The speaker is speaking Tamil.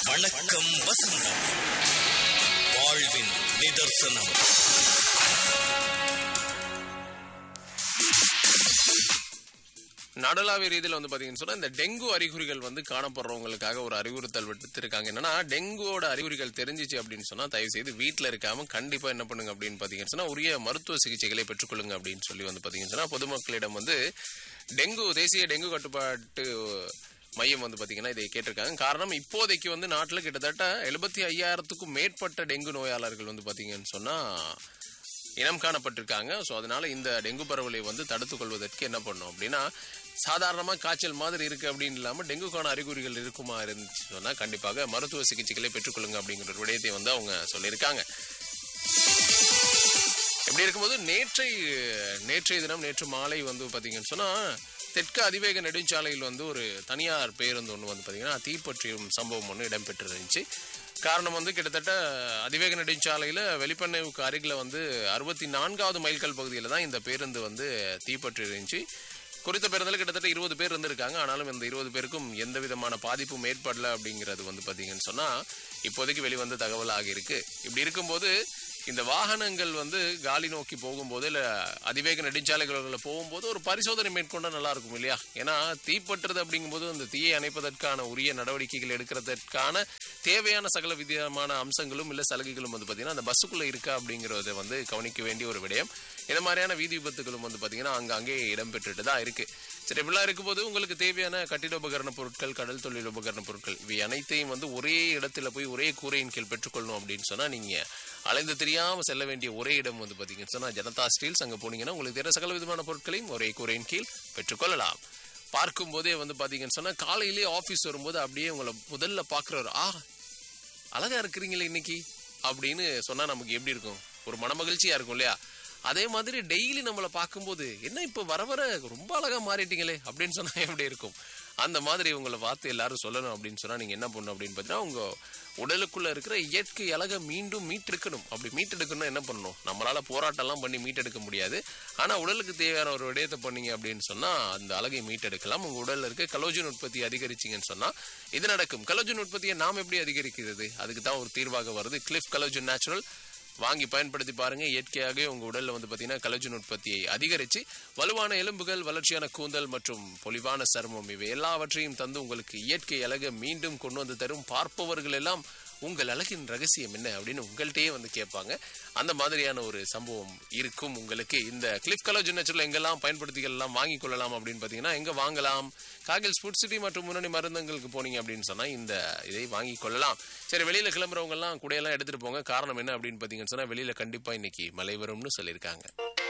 வணக்கம் வசந்தம் வாழ்வின் நிதர்சனம் நாடளாவிய ரீதியில் வந்து பாத்தீங்கன்னு சொன்னா இந்த டெங்கு அறிகுறிகள் வந்து காணப்படுறவங்களுக்காக ஒரு அறிவுறுத்தல் விடுத்திருக்காங்க என்னன்னா டெங்குவோட அறிகுறிகள் தெரிஞ்சிச்சு அப்படின்னு சொன்னா தயவு செய்து வீட்டில் இருக்காம கண்டிப்பா என்ன பண்ணுங்க அப்படின்னு பாத்தீங்கன்னு சொன்னா உரிய மருத்துவ சிகிச்சைகளை பெற்றுக்கொள்ளுங்க அப்படின்னு சொல்லி வந்து பாத்தீங்கன்னு சொன்னா பொதுமக்களிடம் வந்து டெங்கு தேசிய டெங்கு கட்டுப்பாட்டு மையம் வந்து பாத்தீங்கன்னா இதை கேட்டிருக்காங்க காரணம் இப்போதைக்கு வந்து நாட்டில் கிட்டத்தட்ட எழுபத்தி ஐயாயிரத்துக்கும் மேற்பட்ட டெங்கு நோயாளர்கள் வந்து பாத்தீங்கன்னு சொன்னா இனம் காணப்பட்டிருக்காங்க ஸோ அதனால இந்த டெங்கு பரவலை வந்து தடுத்துக் கொள்வதற்கு என்ன பண்ணணும் அப்படின்னா சாதாரணமாக காய்ச்சல் மாதிரி இருக்கு அப்படின்னு இல்லாமல் டெங்குக்கான அறிகுறிகள் இருக்குமா இருந்துச்சு சொன்னால் கண்டிப்பாக மருத்துவ சிகிச்சைகளை பெற்றுக்கொள்ளுங்க அப்படிங்கிற ஒரு விடயத்தை வந்து அவங்க சொல்லியிருக்காங்க இப்படி இருக்கும்போது நேற்றை நேற்றைய தினம் நேற்று மாலை வந்து பார்த்தீங்கன்னு சொன்னால் தெற்கு அதிவேக நெடுஞ்சாலையில் வந்து ஒரு தனியார் பேருந்து ஒன்று வந்து பார்த்தீங்கன்னா தீப்பற்றியும் சம்பவம் ஒன்று இடம்பெற்றிருந்துச்சு காரணம் வந்து கிட்டத்தட்ட அதிவேக நெடுஞ்சாலையில் வெளிப்பண்ணைவுக்கு அருகில் வந்து அறுபத்தி நான்காவது மைல்கல் பகுதியில் தான் இந்த பேருந்து வந்து தீப்பற்றி இருந்துச்சு குறித்த பேருந்தில் கிட்டத்தட்ட இருபது பேர் இருந்திருக்காங்க ஆனாலும் இந்த இருபது பேருக்கும் எந்த விதமான பாதிப்பும் ஏற்படல அப்படிங்கிறது வந்து பார்த்தீங்கன்னு சொன்னால் இப்போதைக்கு வெளிவந்த தகவலாக இருக்கு இப்படி இருக்கும்போது இந்த வாகனங்கள் வந்து காலி நோக்கி போகும்போது இல்லை அதிவேக நெடுஞ்சாலைகளில் போகும்போது ஒரு பரிசோதனை மேற்கொண்டா நல்லா இருக்கும் இல்லையா ஏன்னா தீப்பற்றுறது அப்படிங்கும்போது அந்த தீயை அணைப்பதற்கான உரிய நடவடிக்கைகள் எடுக்கிறதற்கான தேவையான சகல விதமான அம்சங்களும் இல்லை சலுகைகளும் வந்து பார்த்தீங்கன்னா அந்த பஸ்ஸுக்குள்ளே இருக்கா அப்படிங்கிறத வந்து கவனிக்க வேண்டிய ஒரு விடயம் இந்த மாதிரியான வீதி விபத்துகளும் வந்து பார்த்தீங்கன்னா அங்கங்கே இடம்பெற்றுட்டு தான் இருக்கு சரி இப்படிலாம் இருக்கும்போது உங்களுக்கு தேவையான கட்டிட உபகரண பொருட்கள் கடல் தொழில் உபகரண பொருட்கள் இவை அனைத்தையும் வந்து ஒரே இடத்துல போய் ஒரே கூரையின் கீழ் பெற்றுக்கொள்ளணும் அப்படின்னு சொன்னா நீங்க அலைந்து தெரியாம செல்ல வேண்டிய ஒரே இடம் வந்து பாத்தீங்கன்னு சொன்னா ஜனதா ஸ்டீல்ஸ் அங்க போனீங்கன்னா உங்களுக்கு தேவை சகல விதமான பொருட்களையும் ஒரே கூரையின் கீழ் பெற்றுக்கொள்ளலாம் பார்க்கும் போதே வந்து பாத்தீங்கன்னு சொன்னா காலையிலேயே ஆபீஸ் வரும்போது அப்படியே உங்களை முதல்ல பாக்குறவர் ஆ அழகா இருக்கிறீங்களே இன்னைக்கு அப்படின்னு சொன்னா நமக்கு எப்படி இருக்கும் ஒரு மனமகிழ்ச்சியா இருக்கும் இல்லையா அதே மாதிரி டெய்லி நம்மளை பார்க்கும்போது என்ன இப்ப வர வர ரொம்ப அழகா மாறிட்டீங்களே அப்படின்னு சொன்னா எப்படி இருக்கும் அந்த மாதிரி உங்களை பார்த்து எல்லாரும் சொல்லணும் அப்படின்னு சொன்னா நீங்க என்ன பண்ணணும் அப்படின்னு பார்த்தீங்கன்னா உங்க உடலுக்குள்ள இருக்கிற இயற்கை அழகை மீண்டும் மீட்டெடுக்கணும் அப்படி மீட்டெடுக்கணும்னா என்ன பண்ணணும் நம்மளால போராட்டம்லாம் பண்ணி மீட்டெடுக்க முடியாது ஆனா உடலுக்கு தேவையான ஒரு விடயத்தை பண்ணீங்க அப்படின்னு சொன்னா அந்த அழகை மீட்டெடுக்கலாம் உங்க உடல்ல இருக்க கலோஜன் உற்பத்தி அதிகரிச்சிங்கன்னு சொன்னா இது நடக்கும் கலோஜன் உற்பத்தியை நாம் எப்படி அதிகரிக்கிறது அதுக்கு தான் ஒரு தீர்வாக வருது கிளிஃப் கலோஜன் நேச்சுரல் வாங்கி பயன்படுத்தி பாருங்க இயற்கையாகவே உங்க உடல்ல வந்து பாத்தீங்கன்னா கலோஜன் உற்பத்தியை அதிகரிச்சு வலுவான எலும்புகள் வளர்ச்சியான கூந்தல் மற்றும் பொலிவான சருமம் இவை எல்லாவற்றையும் தந்து உங்களுக்கு இயற்கை அழகை மீண்டும் கொண்டு வந்து தரும் பார்ப்பவர்கள் எல்லாம் உங்கள் அழகின் ரகசியம் என்ன அப்படின்னு உங்கள்கிட்டயே வந்து கேட்பாங்க அந்த மாதிரியான ஒரு சம்பவம் இருக்கும் உங்களுக்கு இந்த கிளிஃப் கலோஜன் நேச்சுரல் எங்கெல்லாம் பயன்படுத்திகள் எல்லாம் வாங்கி கொள்ளலாம் அப்படின்னு பார்த்தீங்கன்னா எங்க வாங்கலாம் காகில் ஸ்புட் சிட்டி மற்றும் முன்னணி மருந்தங்களுக்கு போனீங்க அப்படின்னு சொன்னா இந்த இதை வாங்கி கொள்ளலாம் சரி வெளியில கிளம்புறவங்க எல்லாம் கூடையெல்லாம் எடுத்துட்டு போங்க காரணம் என்ன அப்படின்னு பார்த்தீங்கன்னு சொன்னா வெளியில கண்டிப்பா இன்னைக்கு மழை வரும்னு சொல்லியிருக்காங்க